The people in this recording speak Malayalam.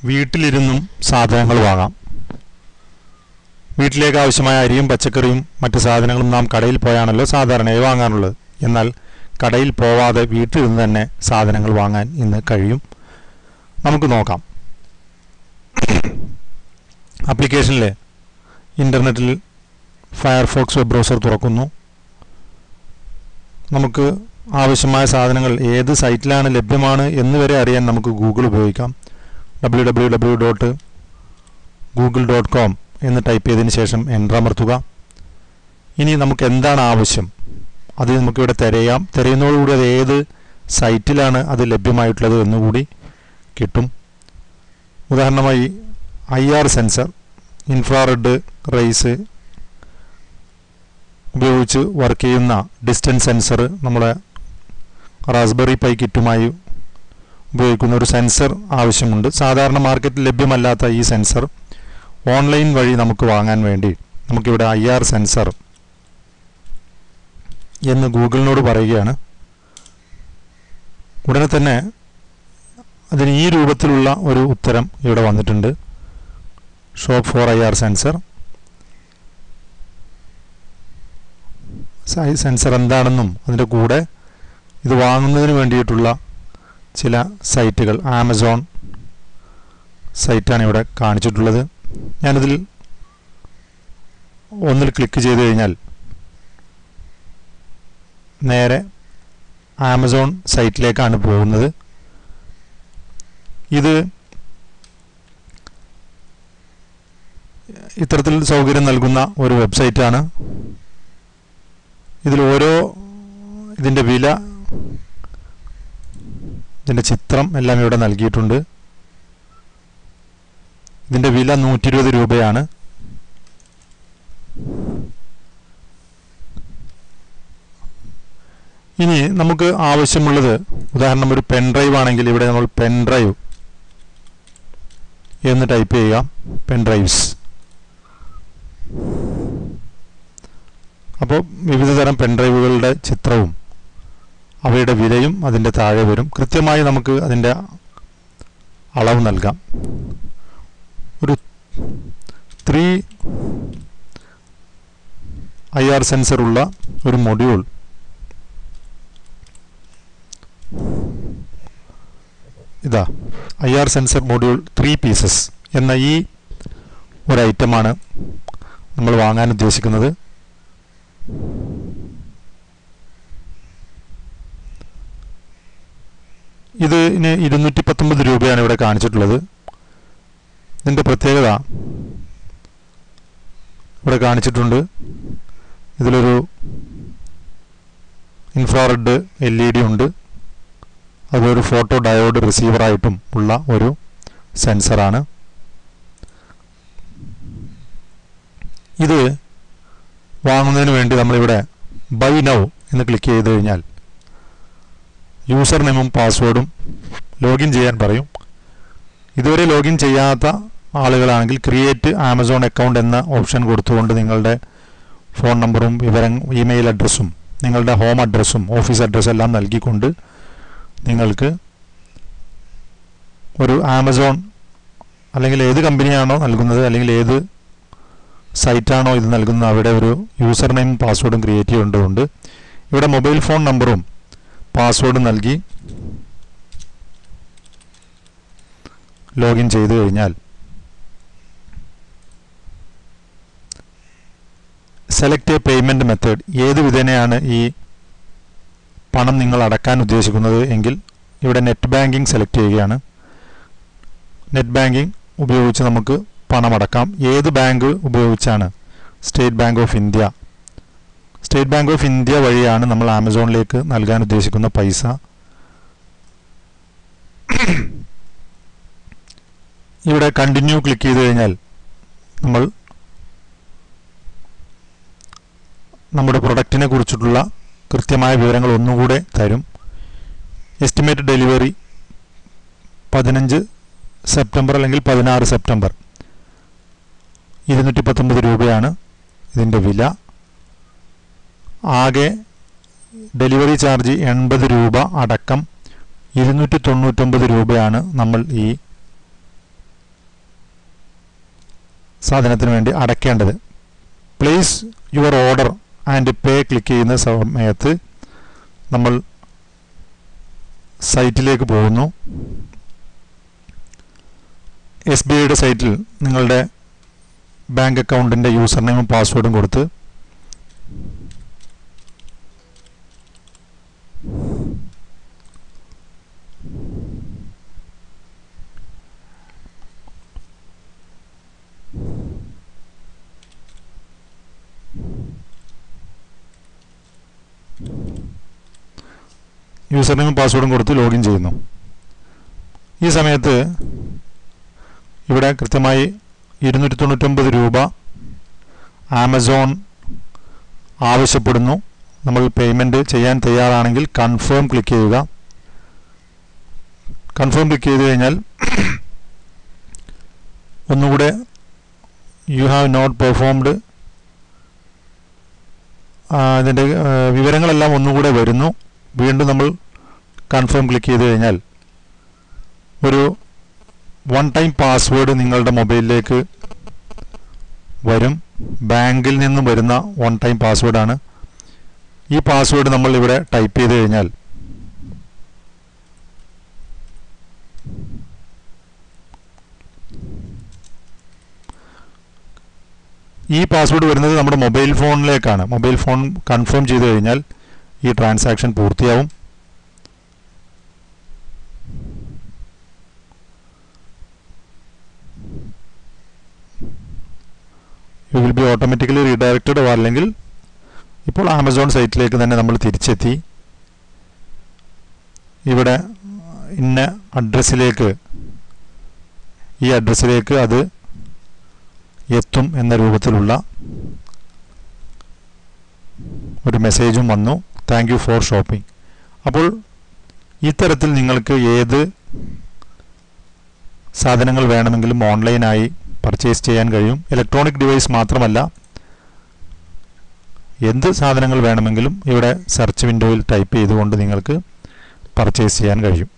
വീട്ടിലിരുന്നും സാധനങ്ങൾ വാങ്ങാം വീട്ടിലേക്ക് ആവശ്യമായ അരിയും പച്ചക്കറിയും മറ്റ് സാധനങ്ങളും നാം കടയിൽ പോയാണല്ലോ സാധാരണയായി വാങ്ങാറുള്ളത് എന്നാൽ കടയിൽ പോവാതെ വീട്ടിലിരുന്ന് തന്നെ സാധനങ്ങൾ വാങ്ങാൻ ഇന്ന് കഴിയും നമുക്ക് നോക്കാം ആപ്ലിക്കേഷനിൽ ഇൻ്റർനെറ്റിൽ ഫയർഫോക്സ് വെബ് ബ്രൗസർ തുറക്കുന്നു നമുക്ക് ആവശ്യമായ സാധനങ്ങൾ ഏത് സൈറ്റിലാണ് ലഭ്യമാണ് എന്ന് വരെ അറിയാൻ നമുക്ക് ഗൂഗിൾ ഉപയോഗിക്കാം W W W dot Google dot com എന്ന് ടൈപ്പ് ചെയ്തതിന് ശേഷം എൻ്റർ അമർത്തുക ഇനി നമുക്ക് എന്താണ് ആവശ്യം അത് നമുക്കിവിടെ തിരയാം തിരയുന്നതോടുകൂടി അത് ഏത് സൈറ്റിലാണ് അത് ലഭ്യമായിട്ടുള്ളത് എന്നുകൂടി കിട്ടും ഉദാഹരണമായി I R sensor infrared rays ഉപയോഗിച്ച് വർക്ക് ചെയ്യുന്ന ഡിസ്റ്റൻസ് സെൻസർ നമ്മുടെ റാസ്ബെറി പൈ കിറ്റുമായി ഉപയോഗിക്കുന്ന ഒരു സെൻസർ ആവശ്യമുണ്ട് സാധാരണ മാർക്കറ്റിൽ ലഭ്യമല്ലാത്ത ഈ സെൻസർ ഓൺലൈൻ വഴി നമുക്ക് വാങ്ങാൻ വേണ്ടി നമുക്കിവിടെ ഐ ആർ സെൻസർ എന്ന് ഗൂഗിളിനോട് പറയുകയാണ് ഉടനെ തന്നെ അതിന് ഈ രൂപത്തിലുള്ള ഒരു ഉത്തരം ഇവിടെ വന്നിട്ടുണ്ട് shop for I R sensor sensor എന്താണെന്നും അതിൻ്റെ കൂടെ ഇത് വാങ്ങുന്നതിന് വേണ്ടിയിട്ടുള്ള ചില സൈറ്റുകൾ ആമസോൺ സൈറ്റാണ് ഇവിടെ കാണിച്ചിട്ടുള്ളത് ഞാനിതിൽ ഒന്നിൽ ക്ലിക്ക് ചെയ്ത് കഴിഞ്ഞാൽ നേരെ ആമസോൺ സൈറ്റിലേക്കാണ് പോകുന്നത് ഇത് ഇത്തരത്തിൽ സൗകര്യം നൽകുന്ന ഒരു വെബ്സൈറ്റാണ് ഇതിൽ ഓരോ ഇതിൻ്റെ വില ഇതിൻ്റെ ചിത്രം എല്ലാം ഇവിടെ നൽകിയിട്ടുണ്ട് ഇതിൻ്റെ വില നൂറ്റി ഇരുപത് രൂപയാണ് ഇനി നമുക്ക് ആവശ്യമുള്ളത് ഉദാഹരണം ഒരു പെൻ ഡ്രൈവ് ആണെങ്കിൽ ഇവിടെ നമ്മൾ പെൻ ഡ്രൈവ് എന്ന് ടൈപ്പ് ചെയ്യുക പെൻ ഡ്രൈവ്സ് അപ്പോൾ വിവിധ തരം പെൻ ഡ്രൈവുകളുടെ ചിത്രവും അവയുടെ വിലയും അതിൻ്റെ താഴെ വരും കൃത്യമായി നമുക്ക് അതിൻ്റെ അളവ് നൽകാം ഒരു ത്രീ ഐ ആർ സെൻസറുള്ള ഒരു മൊഡ്യൂൾ ഇതാ I R sensor module three pieces എന്ന ഈ ഒരു ഐറ്റമാണ് നമ്മൾ വാങ്ങാൻ ഉദ്ദേശിക്കുന്നത് ഇതിന് ഇരുന്നൂറ്റി പത്തൊമ്പത് രൂപയാണ് ഇവിടെ കാണിച്ചിട്ടുള്ളത് ഇതിൻ്റെ പ്രത്യേകത ഇവിടെ കാണിച്ചിട്ടുണ്ട് ഇതിലൊരു ഇൻഫ്രാറെഡ് എൽ ഇ ഡി ഉണ്ട് അതൊരു ഫോട്ടോ ഡയോഡ് റിസീവറായിട്ടും ഉള്ള ഒരു സെൻസറാണ് ഇത് വാങ്ങുന്നതിന് വേണ്ടി നമ്മളിവിടെ ബൈ നൗ എന്ന് ക്ലിക്ക് ചെയ്ത് കഴിഞ്ഞാൽ യൂസർ നെയിമും പാസ്വേഡും ലോഗിൻ ചെയ്യാൻ പറയും ഇതുവരെ ലോഗിൻ ചെയ്യാത്ത ആളുകളാണെങ്കിൽ ക്രിയേറ്റ് ആമസോൺ അക്കൗണ്ട് എന്ന ഓപ്ഷൻ കൊടുത്തുകൊണ്ട് നിങ്ങളുടെ ഫോൺ നമ്പറും വിവരം ഇമെയിൽ അഡ്രസ്സും നിങ്ങളുടെ ഹോം അഡ്രസ്സും ഓഫീസ് അഡ്രസ്സും എല്ലാം നൽകിക്കൊണ്ട് നിങ്ങൾക്ക് ഒരു ആമസോൺ അല്ലെങ്കിൽ ഏത് കമ്പനിയാണോ നൽകുന്നത് അല്ലെങ്കിൽ ഏത് സൈറ്റാണോ ഇത് നൽകുന്നത് അവിടെ ഒരു യൂസർ നെയിം പാസ്വേഡും ക്രിയേറ്റ് ചെയ്യേണ്ടതുണ്ട് ഇവിടെ മൊബൈൽ ഫോൺ നമ്പറും പാസ്വേഡും നൽകി ലോഗിൻ ചെയ്തു കഴിഞ്ഞാൽ സെലക്ട് എ പേയ്മെൻറ്റ് മെത്തേഡ് ഏത് വിധേനയാണ് ഈ പണം നിങ്ങൾ അടക്കാൻ ഉദ്ദേശിക്കുന്നത് എങ്കിൽ ഇവിടെ നെറ്റ് ബാങ്കിങ് സെലക്ട് ചെയ്യുകയാണ് നെറ്റ് ബാങ്കിങ് ഉപയോഗിച്ച് നമുക്ക് പണം അടക്കാം ഏത് ബാങ്ക് ഉപയോഗിച്ചാണ് State Bank of India State Bank of India വഴിയാണ് നമ്മൾ ആമസോണിലേക്ക് നൽകാൻ ഉദ്ദേശിക്കുന്ന പൈസ ഇവിടെ കണ്ടിന്യൂ ക്ലിക്ക് ചെയ്ത് കഴിഞ്ഞാൽ നമ്മൾ നമ്മുടെ പ്രൊഡക്റ്റിനെ കുറിച്ചിട്ടുള്ള കൃത്യമായ വിവരങ്ങൾ ഒന്നുകൂടെ തരും എസ്റ്റിമേറ്റ് ഡെലിവറി പതിനഞ്ച് സെപ്റ്റംബർ അല്ലെങ്കിൽ പതിനാറ് സെപ്റ്റംബർ ഇരുന്നൂറ്റി പത്തൊമ്പത് രൂപയാണ് ഇതിൻ്റെ വില ആകെ ഡെലിവറി ചാർജ് എൺപത് രൂപ അടക്കം ഇരുന്നൂറ്റി തൊണ്ണൂറ്റൊമ്പത് രൂപയാണ് നമ്മൾ ഈ സാധനത്തിന് വേണ്ടി അടയ്ക്കേണ്ടത് place your order and pay click ചെയ്യുന്ന സമയത്ത് നമ്മൾ സൈറ്റിലേക്ക് പോകുന്നു എസ് ബി ഐയുടെ സൈറ്റിൽ നിങ്ങളുടെ ബാങ്ക് അക്കൗണ്ടിൻ്റെ യൂസർ നെയിമും പാസ്വേഡും കൊടുത്ത് യൂസർ നെയിമും പാസ്വേഡും കൊടുത്ത് ലോഗിൻ ചെയ്യുന്നു ഈ സമയത്ത് ഇവിടെ കൃത്യമായി ഇരുന്നൂറ്റി തൊണ്ണൂറ്റൊമ്പത് രൂപ ആമസോൺ ആവശ്യപ്പെടുന്നു നമ്മൾ പേയ്മെൻറ്റ് ചെയ്യാൻ തയ്യാറാണെങ്കിൽ കൺഫേം ക്ലിക്ക് ചെയ്യുക കൺഫേം ക്ലിക്ക് ചെയ്ത് കഴിഞ്ഞാൽ ഒന്നുകൂടെ യു ഹാവ് നോട്ട് പെർഫോംഡ് ഇതിൻ്റെ വിവരങ്ങളെല്ലാം ഒന്നുകൂടെ വരുന്നു വീണ്ടും നമ്മൾ കൺഫേം ക്ലിക്ക് ചെയ്ത് കഴിഞ്ഞാൽ ഒരു വൺ ടൈം പാസ്വേഡ് നിങ്ങളുടെ മൊബൈലിലേക്ക് വരും ബാങ്കിൽ നിന്നും വരുന്ന വൺ ടൈം പാസ്വേഡാണ് ഈ പാസ്വേഡ് നമ്മൾ ഇവിടെ ടൈപ്പ് ചെയ്ത് കഴിഞ്ഞാൽ ഈ പാസ്വേഡ് വരുന്നത് നമ്മുടെ മൊബൈൽ ഫോണിലേക്കാണ് മൊബൈൽ ഫോൺ കൺഫേം ചെയ്ത് കഴിഞ്ഞാൽ ഈ ട്രാൻസാക്ഷൻ പൂർത്തിയാവും you will be automatically redirected അല്ലെങ്കിൽ ഇപ്പോൾ ആമസോൺ സൈറ്റിലേക്ക് തന്നെ നമ്മൾ തിരിച്ചെത്തി ഇവിടെ ഇന്ന അഡ്രസ്സിലേക്ക് ഈ അഡ്രസ്സിലേക്ക് അത് എത്തും എന്ന രൂപത്തിലുള്ള ഒരു മെസ്സേജും വന്നു താങ്ക് യു ഫോർ ഷോപ്പിംഗ് അപ്പോൾ ഇത്തരത്തിൽ നിങ്ങൾക്ക് ഏത് സാധനങ്ങൾ വേണമെങ്കിലും ഓൺലൈനായി പർച്ചേസ് ചെയ്യാൻ കഴിയും ഇലക്ട്രോണിക് ഡിവൈസ് മാത്രമല്ല എന്ത് സാധനങ്ങൾ വേണമെങ്കിലും ഇവിടെ സെർച്ച് വിൻഡോയിൽ ടൈപ്പ് ചെയ്തുകൊണ്ട് നിങ്ങൾക്ക് പർച്ചേസ് ചെയ്യാൻ കഴിയും